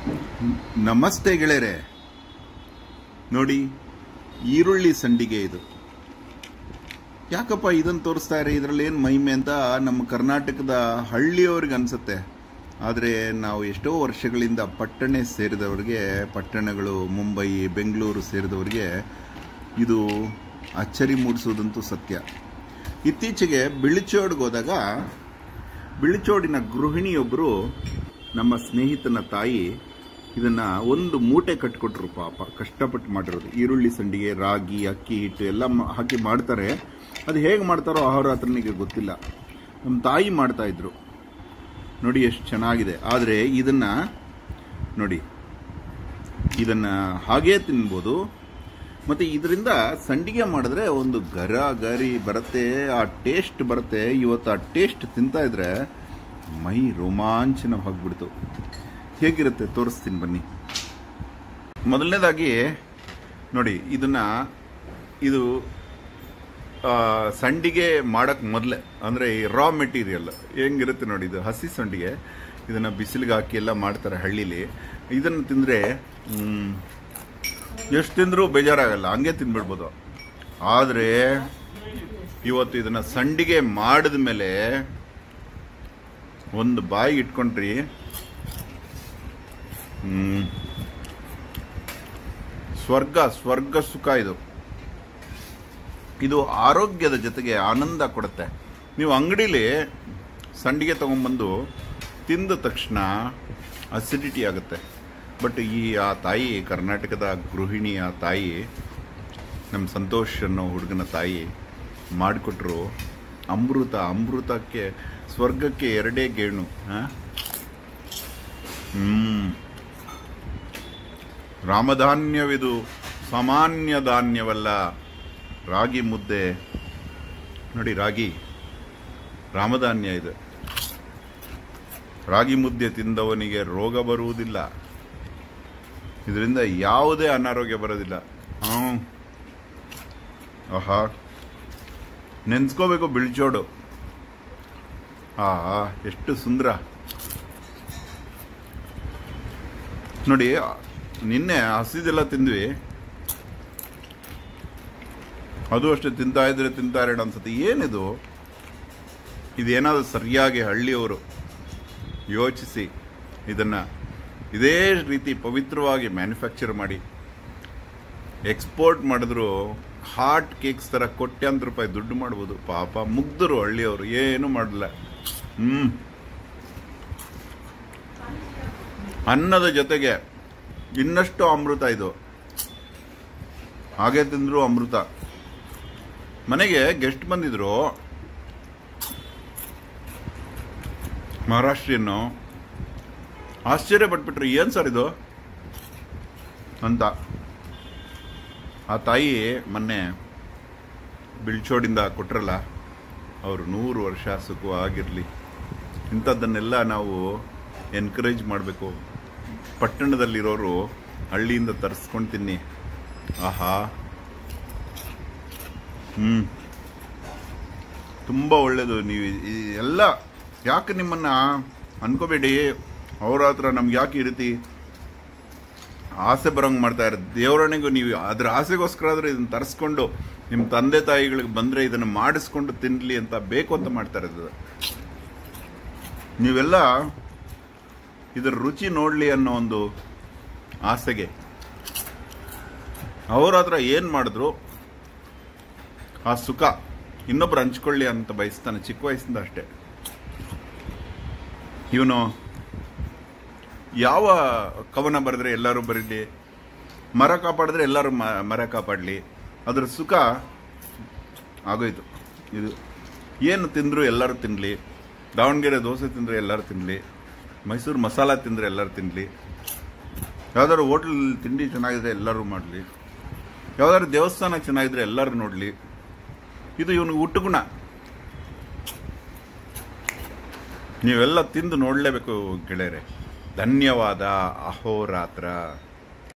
ನಮಸ್ತೆ ಗೆಳೆಯರೆ ನೋಡಿ ಈರುಳ್ಳಿ ಸಂಡಿಗೆ ಇದು ಯಾಕಪ್ಪ ಇದನ್ನು ತೋರಿಸ್ತಾ ಇರಿ ಇದರಲ್ಲಿ ಏನು ಮಹಿಮೆ ಅಂತ ನಮ್ಮ ಕರ್ನಾಟಕದ ಹಳ್ಳಿಯವ್ರಿಗೆ ಅನ್ಸುತ್ತೆ ಆದರೆ ನಾವು ಎಷ್ಟೋ ವರ್ಷಗಳಿಂದ ಪಟ್ಟಣ ಸೇರಿದವರಿಗೆ ಪಟ್ಟಣಗಳು ಮುಂಬೈ ಬೆಂಗಳೂರು ಸೇರಿದವರಿಗೆ ಇದು ಅಚ್ಚರಿ ಮೂಡಿಸೋದಂತೂ ಸತ್ಯ ಇತ್ತೀಚೆಗೆ ಬಿಳಿಚೋಡ್ಗೆ ಹೋದಾಗ ಬಿಳಿಚೋಡಿನ ಗೃಹಿಣಿಯೊಬ್ಬರು ನಮ್ಮ ಸ್ನೇಹಿತನ ತಾಯಿ ಇದನ್ನ ಒಂದು ಮೂಟೆ ಕಟ್ಕೊಟ್ರು ಪಾಪ ಕಷ್ಟಪಟ್ಟು ಮಾಡಿರೋದು ಈರುಳ್ಳಿ ಸಂಡಿಗೆ ರಾಗಿ ಅಕ್ಕಿ ಹಿಟ್ಟು ಎಲ್ಲ ಮ- ಹಾಕಿ ಮಾಡ್ತಾರೆ ಅದು ಹೇಗೆ ಮಾಡ್ತಾರೋ ಅವರ ಹತ್ರನಿಗೆ ಗೊತ್ತಿಲ್ಲ ನಮ್ಮ ತಾಯಿ ಮಾಡ್ತಾ ಇದ್ರು ನೋಡಿ ಎಷ್ಟು ಚೆನ್ನಾಗಿದೆ ಆದರೆ ಇದನ್ನ ನೋಡಿ ಇದನ್ನ ಹಾಗೇ ತಿನ್ಬೋದು ಮತ್ತೆ ಇದರಿಂದ ಸಂಡಿಗೆ ಮಾಡಿದ್ರೆ ಒಂದು ಗರ ಗರಿ ಬರುತ್ತೆ ಆ ಟೇಸ್ಟ್ ಬರುತ್ತೆ ಇವತ್ತು ಆ ಟೇಸ್ಟ್ ತಿಂತಾ ಇದ್ರೆ ಮೈ ರೋಮಾಂಚನವಾಗ್ಬಿಡ್ತು ಹೇಗಿರುತ್ತೆ ತೋರಿಸ್ತೀನಿ ಬನ್ನಿ ಮೊದಲನೇದಾಗಿ ನೋಡಿ ಇದನ್ನ ಇದು ಆ, ಸಂಡಿಗೆ ಮಾಡಕ್ ಮೊದಲೇ ಅಂದ್ರೆ ಈ ರಾ ಮೆಟೀರಿಯಲ್ ಹೆಂಗಿರುತ್ತೆ ನೋಡಿ ಇದು ಹಸಿ ಸಂಡಿಗೆ ಇದನ್ನ ಬಿಸಿಲಿಗೆ ಹಾಕಿ ಎಲ್ಲ ಮಾಡ್ತಾರೆ ಹಳ್ಳಿಲಿ ಇದನ್ನ ತಿಂದ್ರೆ ಹ್ಮ್, ಎಷ್ಟು ತಿಂದ್ರೂ ಬೇಜಾರಾಗಲ್ಲ ಹಂಗೆ ತಿನ್ಬಿಡ್ಬೋದು ಆದರೆ ಇವತ್ತು ಇದನ್ನ ಸಂಡಿಗೆ ಮಾಡಿದ ಮೇಲೆ ಒಂದು ಬಾಯಿ ಇಟ್ಕೊಂಡ್ರಿ ಹ್ಮ್, ಸ್ವರ್ಗ ಸ್ವರ್ಗ ಸುಖ ಇದು ಇದು ಆರೋಗ್ಯದ ಜೊತೆಗೆ ಆನಂದ ಕೊಡುತ್ತೆ ನೀವು ಅಂಗಡಿಲಿ ಸಂಡಿಗೆ ತಗೊಂಡ್ಬಂದು ತಿಂದ ತಕ್ಷಣ ಅಸಿಡಿಟಿ ಆಗುತ್ತೆ ಬಟ್ ಈ ಆ ತಾಯಿ ಕರ್ನಾಟಕದ ಗೃಹಿಣಿ ಆ ತಾಯಿ ನಮ್ಮ ಸಂತೋಷ್ ಅನ್ನೋ ಹುಡುಗನ ತಾಯಿ ಮಾಡಿಕೊಟ್ರು ಅಮೃತ ಅಮೃತಕ್ಕೆ ಸ್ವರ್ಗಕ್ಕೆ ಎರಡೇ ಗೇಣು ಆ? ಹ್ಮ್ ರಾಮಧಾನ್ಯವಿದು ಸಾಮಾನ್ಯ ಧಾನ್ಯವಲ್ಲ ರಾಗಿ ಮುದ್ದೆ ನೋಡಿ ರಾಗಿ ರಾಮಧಾನ್ಯ ಇದು ರಾಗಿ ಮುದ್ದೆ ತಿಂದವನಿಗೆ ರೋಗ ಬರುವುದಿಲ್ಲ ಇದರಿಂದ ಯಾವುದೇ ಅನಾರೋಗ್ಯ ಬರೋದಿಲ್ಲ ಹ್ಮ್. ಆಹಾ ನೆನ್ಸ್ಕೋಬೇಕು ಬಿಳ್ಚೋಡು ಆ ಎಷ್ಟು ಸುಂದರ ನೋಡಿ ನಿನ್ನೆ ಹಸಿದೆಲ್ಲ ತಿಂದ್ವಿ ಅದು ಅಷ್ಟೇ ತಿಂತಾ ಇದ್ರೆ ತಿಂತಾ ಇರೋಣ ಅನ್ಸುತ್ತೆ ಏನಿದು ಇದೇನಾದರೂ ಸರಿಯಾಗಿ ಹಳ್ಳಿಯವರು ಯೋಚಿಸಿ ಇದನ್ನ ಇದೇ ರೀತಿ ಪವಿತ್ರವಾಗಿ ಮ್ಯಾನುಫ್ಯಾಕ್ಚರ್ ಮಾಡಿ ಎಕ್ಸ್ಪೋರ್ಟ್ ಮಾಡಿದ್ರು ಹಾಟ್ ಕೇಕ್ಸ್ ತರ ಕೋಟ್ಯಾಂತರ ರೂಪಾಯಿ ದುಡ್ಡು ಮಾಡ್ಬೋದು ಪಾಪ ಮುಗ್ಧರು ಹಳ್ಳಿಯವರು ಏನು ಮಾಡಲ್ಲ ಹ್ಮ್ ಅನ್ನದ ಜೊತೆಗೆ ಇನ್ನಷ್ಟು ಅಮೃತ ಇದು ಹಾಗೆ ತಿಂದ್ರು ಅಮೃತ ಮನೆಗೆ ಗೆಸ್ಟ್ ಬಂದಿದ್ರು ಮಹಾರಾಷ್ಟ್ರೀಯನ್ನು ಆಶ್ಚರ್ಯ ಪಟ್ಬಿಟ್ರು ಏನ್ ಸರ್ ಇದು ಅಂತ ಆ ತಾಯಿ ಮೊನ್ನೆ ಬಿಳ್ಚೋಡಿಂದ ಕೊಟ್ರಲ್ಲ ಅವರು ನೂರು ವರ್ಷ ಸುಖವಾಗಿರಲಿ ಇಂಥದ್ದನ್ನೆಲ್ಲ ನಾವು ಎನ್ಕರೇಜ್ ಮಾಡಬೇಕು ಪಟ್ಟಣದಲ್ಲಿರೋರು ಹಳ್ಳಿಯಿಂದ ತರಿಸ್ಕೊಂಡು ತಿನ್ನಿ ಆಹಾ ಹ್ಮ್ ತುಂಬ ಒಳ್ಳೇದು ನೀವು ಈ ಎಲ್ಲ ಯಾಕೆ ನಿಮ್ಮನ್ನ ಅನ್ಕೋಬೇಡಿ ಅವ್ರ ಹತ್ರ ನಮ್ಗೆ ಯಾಕೆ ಈ ರೀತಿ ಆಸೆ ಬರೋಂಗ್ ಮಾಡ್ತಾ ಇರೋದು ದೇವರಣಿಗೂ ನೀವು ಅದ್ರ ಆಸೆಗೋಸ್ಕರ ಆದ್ರೆ ಇದನ್ನ ತರಿಸ್ಕೊಂಡು ನಿಮ್ಮ ತಂದೆ ತಾಯಿಗಳಿಗೆ ಬಂದ್ರೆ ಇದನ್ನ ಮಾಡಿಸ್ಕೊಂಡು ತಿನ್ಲಿ ಅಂತ ಬೇಕು ಅಂತ ಮಾಡ್ತಾ ಇರೋದು ನೀವೆಲ್ಲ ಇದರ ರುಚಿ ನೋಡ್ಲಿ ಅನ್ನೋ ಒಂದು ಆಸೆಗೆ ಅವ್ರ ಹತ್ರ ಏನ್ ಮಾಡಿದ್ರು ಆ ಸುಖ ಇನ್ನೊಬ್ರು ಹಂಚ್ಕೊಳ್ಳಿ ಅಂತ ಬಯಸ್ತಾನೆ ಚಿಕ್ಕ ವಯಸ್ಸಿಂದ ಅಷ್ಟೇ ಇವನು ಯಾವ ಕವನ ಬರೆದ್ರೆ ಎಲ್ಲರೂ ಬರೀಲಿ ಮರ ಕಾಪಾಡಿದ್ರೆ ಎಲ್ಲರೂ ಮ- ಮರ ಕಾಪಾಡಲಿ ಅದ್ರ ಸುಖ ಆಗೋಯ್ತು ಇದು ಏನು ತಿಂದ್ರು ಎಲ್ಲರೂ ತಿನ್ನಲಿ ದಾವಣಗೆರೆ ದೋಸೆ ತಿಂದರೆ ಎಲ್ಲರೂ ತಿನ್ನಲಿ ಮೈಸೂರು ಮಸಾಲ ತಿಂದರೆ ಎಲ್ಲರೂ ತಿನ್ನಲಿ ಯಾವ್ದಾದ್ರು ಹೋಟ್ಲ್ ತಿಂಡಿ ಚೆನ್ನಾಗಿದ್ರೆ ಎಲ್ಲರೂ ಮಾಡಲಿ ಯಾವ್ದಾದ್ರು ದೇವಸ್ಥಾನ ಚೆನ್ನಾಗಿದ್ರೆ ಎಲ್ಲರೂ ನೋಡಲಿ ಇದು ಇವನು ಹುಟ್ಟುಗುಣ ನೀವೆಲ್ಲ ತಿಂದು ನೋಡಲೇಬೇಕು ಗೆಳೆಯರೆ ಧನ್ಯವಾದ ಅಹೋರಾತ್ರ